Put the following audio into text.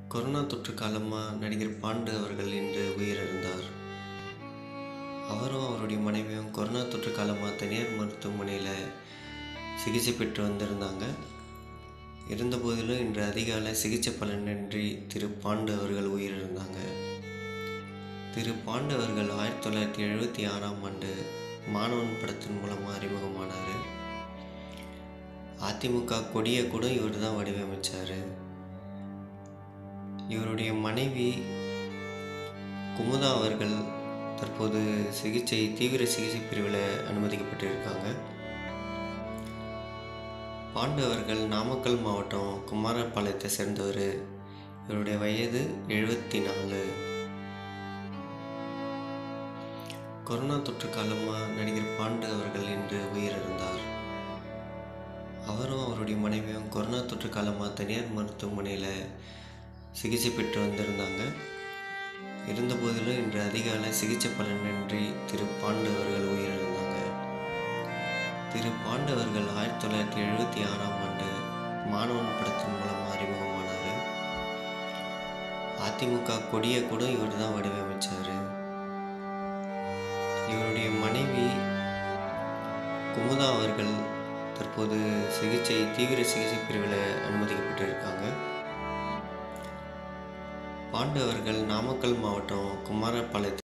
corona தொற்று காலமாக நடிகர் பாண்டு அவர்கள் இன்று உயிரிழந்தார் அவரும் அவருடைய மனைவியும் கொரோனா தொற்று காலமாக தனியார் மருத்துவமனையில் சிகிச்சை பெற்று வந்திருந்தாங்க இருந்தபோதிலும் இன்று அதிகாலை சிகிச்சை பலனின்றி திரு பாண்டு அவர்கள் உயிரிழந்தாங்க திரு பாண்டு அவர்கள் ஆயிரத்தி தொள்ளாயிரத்தி எழுபத்தி ஆறாம் ஆண்டு மாணவன் படத்தின் மூலமாக அறிமுகமானார் அதிமுக கொடியை கூட இவர் தான் வடிவமைச்சார் இவருடைய மனைவி குமுதா அவர்கள் தற்போது சிகிச்சை தீவிர சிகிச்சை பிரிவில் அனுமதிக்கப்பட்டிருக்காங்க பாண்டு அவர்கள் நாமக்கல் மாவட்டம் குமாரபாளையத்தை சேர்ந்தவர் இவருடைய வயது எழுபத்தி நாலு கொரோனா தொற்று காலமாக நடிகர் பாண்டு அவர்கள் இன்று உயிரிழந்தார் அவரும் அவருடைய மனைவியும் கொரோனா தொற்று காலமாக தனியார் மருத்துவமனையில் சிகிச்சை பெற்று வந்திருந்தாங்க இருந்தபோதிலும் இன்று அதிகாலை சிகிச்சை பலனின்றி திரு பாண்டு அவர்கள் உயிரிழந்தாங்க திரு பாண்டு அவர்கள் ஆயிரத்தி தொள்ளாயிரத்தி எழுபத்தி ஆறாம் ஆண்டு மாணவன் படத்தின் மூலமாக அறிமுகமானார் அதிமுக கொடியை கூட இவர் தான் வடிவமைச்சார் இவருடைய மனைவி குமுதா அவர்கள் தற்போது சிகிச்சை தீவிர சிகிச்சை பிரிவில் அனுமதிக்கப்பட்டிருக்காங்க பாண்டு அவர்கள் நாமக்கல் மாவட்டம் குமாரபாளையத்தை